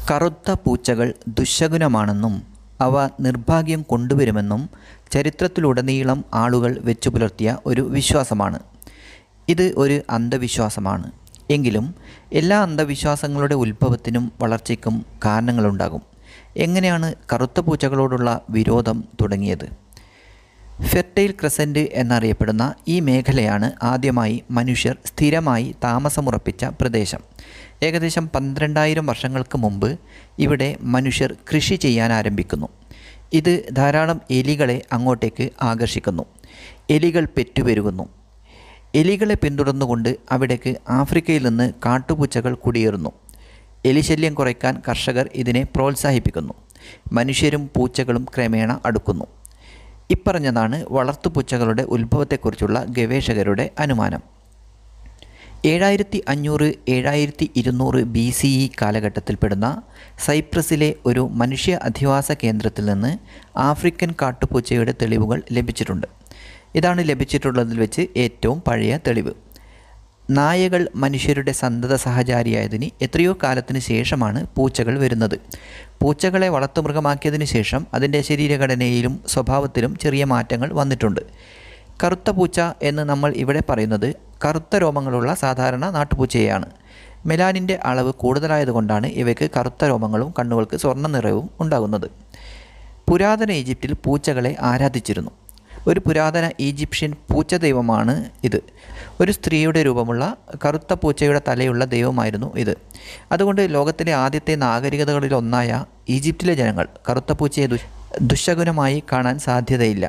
കറുത്ത പൂച്ചകൾ ദുശ്ശകുനമാണെന്നും അവ നിർഭാഗ്യം കൊണ്ടുവരുമെന്നും ചരിത്രത്തിലുടനീളം ആളുകൾ വെച്ചു പുലർത്തിയ ഒരു വിശ്വാസമാണ് ഇത് ഒരു അന്ധവിശ്വാസമാണ് എങ്കിലും എല്ലാ അന്ധവിശ്വാസങ്ങളുടെ ഉത്ഭവത്തിനും വളർച്ചയ്ക്കും കാരണങ്ങളുണ്ടാകും എങ്ങനെയാണ് കറുത്ത പൂച്ചകളോടുള്ള വിരോധം തുടങ്ങിയത് ഫെർട്ടൈൽ ക്രസൻറ്റ് എന്നറിയപ്പെടുന്ന ഈ മേഖലയാണ് ആദ്യമായി മനുഷ്യർ സ്ഥിരമായി താമസമുറപ്പിച്ച പ്രദേശം ഏകദേശം പന്ത്രണ്ടായിരം വർഷങ്ങൾക്ക് മുമ്പ് ഇവിടെ മനുഷ്യർ കൃഷി ചെയ്യാൻ ആരംഭിക്കുന്നു ഇത് ധാരാളം എലികളെ അങ്ങോട്ടേക്ക് ആകർഷിക്കുന്നു എലികൾ പെറ്റുപെരുകുന്നു എലികളെ പിന്തുടർന്നുകൊണ്ട് അവിടേക്ക് ആഫ്രിക്കയിൽ നിന്ന് കാട്ടുപൂച്ചകൾ കുടിയേറുന്നു എലിശല്യം കുറയ്ക്കാൻ കർഷകർ ഇതിനെ പ്രോത്സാഹിപ്പിക്കുന്നു മനുഷ്യരും പൂച്ചകളും ക്രമേണ അടുക്കുന്നു ഇപ്പറഞ്ഞതാണ് വളർത്തുപൂച്ചകളുടെ ഉത്ഭവത്തെക്കുറിച്ചുള്ള ഗവേഷകരുടെ അനുമാനം ഏഴായിരത്തി അഞ്ഞൂറ് ഏഴായിരത്തി ഇരുന്നൂറ് ബി സി ഇ കാലഘട്ടത്തിൽപ്പെടുന്ന സൈപ്രസിലെ ഒരു മനുഷ്യ അധിവാസ കേന്ദ്രത്തിൽ നിന്ന് ആഫ്രിക്കൻ കാട്ടുപൂച്ചയുടെ തെളിവുകൾ ലഭിച്ചിട്ടുണ്ട് ഇതാണ് ലഭിച്ചിട്ടുള്ളതിൽ വെച്ച് ഏറ്റവും പഴയ തെളിവ് നായകൾ മനുഷ്യരുടെ സന്തത സഹചാരിയായതിന് എത്രയോ കാലത്തിന് ശേഷമാണ് പൂച്ചകൾ വരുന്നത് പൂച്ചകളെ വളർത്തുമൃഗമാക്കിയതിന് ശേഷം അതിൻ്റെ ശരീരഘടനയിലും സ്വഭാവത്തിലും ചെറിയ മാറ്റങ്ങൾ വന്നിട്ടുണ്ട് കറുത്ത പൂച്ച എന്ന് നമ്മൾ ഇവിടെ പറയുന്നത് കറുത്ത രോമങ്ങളുള്ള സാധാരണ നാട്ടുപൂച്ചയെയാണ് മെലാനിൻ്റെ അളവ് കൂടുതലായതുകൊണ്ടാണ് ഇവയ്ക്ക് കറുത്ത രോമങ്ങളും കണ്ണുകൾക്ക് സ്വർണ്ണ നിറവും ഉണ്ടാകുന്നത് പുരാതന ഈജിപ്തിൽ പൂച്ചകളെ ആരാധിച്ചിരുന്നു ഒരു പുരാതന ഈജിപ്ഷ്യൻ പൂച്ച ദൈവമാണ് ഇത് ഒരു സ്ത്രീയുടെ രൂപമുള്ള കറുത്ത പൂച്ചയുടെ തലയുള്ള ദൈവമായിരുന്നു ഇത് അതുകൊണ്ട് ലോകത്തിലെ ആദ്യത്തെ നാഗരികതകളിൽ ഒന്നായ ഈജിപ്തിലെ ജനങ്ങൾ കറുത്ത പൂച്ചയെ ദുഷ് ദുശകുനമായി കാണാൻ സാധ്യതയില്ല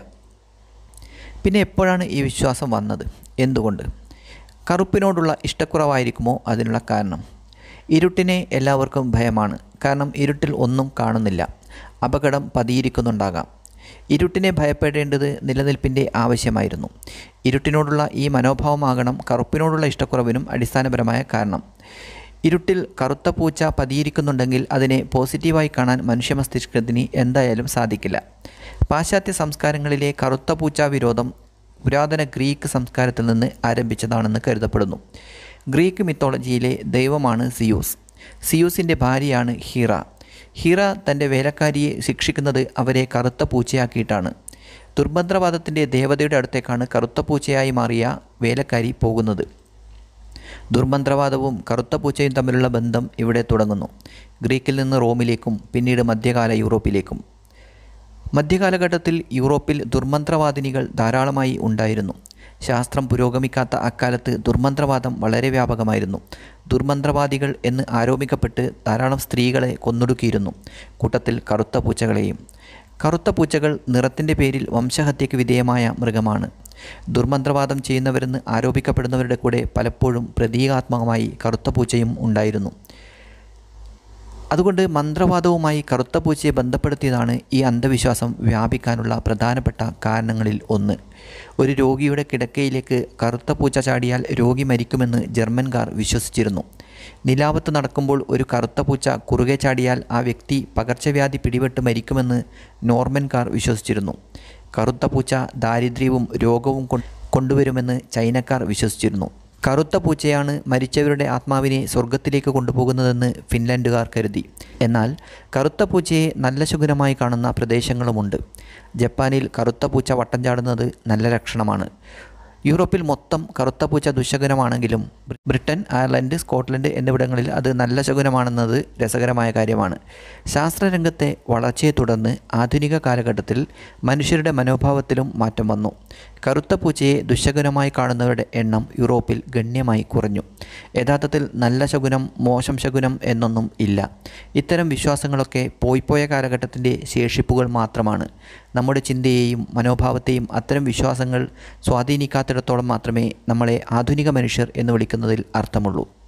പിന്നെ എപ്പോഴാണ് ഈ വിശ്വാസം വന്നത് എന്തുകൊണ്ട് കറുപ്പിനോടുള്ള ഇഷ്ടക്കുറവായിരിക്കുമോ അതിനുള്ള കാരണം ഇരുട്ടിനെ എല്ലാവർക്കും ഭയമാണ് കാരണം ഇരുട്ടിൽ ഒന്നും കാണുന്നില്ല അപകടം പതിയിരിക്കുന്നുണ്ടാകാം ഇരുട്ടിനെ ഭയപ്പെടേണ്ടത് നിലനിൽപ്പിൻ്റെ ആവശ്യമായിരുന്നു ഇരുട്ടിനോടുള്ള ഈ മനോഭാവമാകണം കറുപ്പിനോടുള്ള ഇഷ്ടക്കുറവിനും അടിസ്ഥാനപരമായ കാരണം ഇരുട്ടിൽ കറുത്ത പൂച്ച പതിയിരിക്കുന്നുണ്ടെങ്കിൽ അതിനെ പോസിറ്റീവായി കാണാൻ മനുഷ്യ മസ്തിഷ്കത്തിന് എന്തായാലും സാധിക്കില്ല പാശ്ചാത്യ സംസ്കാരങ്ങളിലെ കറുത്ത പൂച്ച വിരോധം പുരാതന ഗ്രീക്ക് സംസ്കാരത്തിൽ നിന്ന് ആരംഭിച്ചതാണെന്ന് കരുതപ്പെടുന്നു ഗ്രീക്ക് മിത്തോളജിയിലെ ദൈവമാണ് സിയൂസ് സിയൂസിൻ്റെ ഭാര്യയാണ് ഹീറ ഹീറ തൻ്റെ വേലക്കാരിയെ ശിക്ഷിക്കുന്നത് അവരെ കറുത്ത പൂച്ചയാക്കിയിട്ടാണ് ദുർഭദ്രവാദത്തിൻ്റെ ദേവതയുടെ അടുത്തേക്കാണ് കറുത്ത പൂച്ചയായി മാറിയ വേലക്കാരി പോകുന്നത് ദുർമന്ത്രവാദവും കറുത്ത പൂച്ചയും തമ്മിലുള്ള ബന്ധം ഇവിടെ തുടങ്ങുന്നു ഗ്രീക്കിൽ നിന്ന് റോമിലേക്കും പിന്നീട് മധ്യകാല യൂറോപ്പിലേക്കും മധ്യകാലഘട്ടത്തിൽ യൂറോപ്പിൽ ദുർമന്ത്രവാദിനികൾ ധാരാളമായി ഉണ്ടായിരുന്നു ശാസ്ത്രം പുരോഗമിക്കാത്ത അക്കാലത്ത് ദുർമന്ത്രവാദം വളരെ വ്യാപകമായിരുന്നു ദുർമന്ത്രവാദികൾ എന്ന് ആരോപിക്കപ്പെട്ട് ധാരാളം സ്ത്രീകളെ കൊന്നൊടുക്കിയിരുന്നു കൂട്ടത്തിൽ കറുത്ത പൂച്ചകളെയും കറുത്ത പൂച്ചകൾ നിറത്തിൻ്റെ പേരിൽ വംശഹത്യയ്ക്ക് വിധേയമായ മൃഗമാണ് ദുർമന്ത്രവാദം ചെയ്യുന്നവരെന്ന് ആരോപിക്കപ്പെടുന്നവരുടെ കൂടെ പലപ്പോഴും പ്രതീകാത്മകമായി കറുത്ത പൂച്ചയും ഉണ്ടായിരുന്നു അതുകൊണ്ട് മന്ത്രവാദവുമായി കറുത്ത പൂച്ചയെ ബന്ധപ്പെടുത്തിയതാണ് ഈ അന്ധവിശ്വാസം വ്യാപിക്കാനുള്ള പ്രധാനപ്പെട്ട കാരണങ്ങളിൽ ഒന്ന് ഒരു രോഗിയുടെ കിടക്കയിലേക്ക് കറുത്ത പൂച്ച ചാടിയാൽ രോഗി മരിക്കുമെന്ന് ജർമ്മൻകാർ വിശ്വസിച്ചിരുന്നു നിലാവത്ത് നടക്കുമ്പോൾ ഒരു കറുത്ത പൂച്ച കുറുകെ ചാടിയാൽ ആ വ്യക്തി പകർച്ചവ്യാധി പിടിപെട്ട് മരിക്കുമെന്ന് നോർമൻകാർ വിശ്വസിച്ചിരുന്നു കറുത്ത പൂച്ച ദാരിദ്ര്യവും രോഗവും കൊണ്ടുവരുമെന്ന് ചൈനക്കാർ വിശ്വസിച്ചിരുന്നു കറുത്ത പൂച്ചയാണ് മരിച്ചവരുടെ ആത്മാവിനെ സ്വർഗത്തിലേക്ക് കൊണ്ടുപോകുന്നതെന്ന് ഫിൻലാൻഡുകാർ കരുതി എന്നാൽ കറുത്ത പൂച്ചയെ നല്ല ശുഗുനമായി കാണുന്ന പ്രദേശങ്ങളുമുണ്ട് ജപ്പാനിൽ കറുത്ത പൂച്ച വട്ടം ചാടുന്നത് നല്ല ലക്ഷണമാണ് യൂറോപ്പിൽ മൊത്തം കറുത്ത പൂച്ച ദുശകുനമാണെങ്കിലും ബ്രിട്ടൻ അയർലൻഡ് സ്കോട്ട്ലൻഡ് എന്നിവിടങ്ങളിൽ അത് നല്ല ശകുനമാണെന്നത് രസകരമായ കാര്യമാണ് ശാസ്ത്രരംഗത്തെ വളർച്ചയെ തുടർന്ന് ആധുനിക കാലഘട്ടത്തിൽ മനുഷ്യരുടെ മനോഭാവത്തിലും മാറ്റം വന്നു കറുത്ത പൂച്ചയെ ദുശകുനമായി കാണുന്നവരുടെ എണ്ണം യൂറോപ്പിൽ ഗണ്യമായി കുറഞ്ഞു യഥാർത്ഥത്തിൽ നല്ല ശകുനം മോശം ശകുനം എന്നൊന്നും ഇല്ല ഇത്തരം വിശ്വാസങ്ങളൊക്കെ പോയിപ്പോയ കാലഘട്ടത്തിൻ്റെ ശേഷിപ്പുകൾ മാത്രമാണ് നമ്മുടെ ചിന്തയെയും മനോഭാവത്തെയും അത്തരം വിശ്വാസങ്ങൾ സ്വാധീനിക്കാത്തിടത്തോളം മാത്രമേ നമ്മളെ ആധുനിക മനുഷ്യർ എന്ന് വിളിക്കുന്നതിൽ അർത്ഥമുള്ളൂ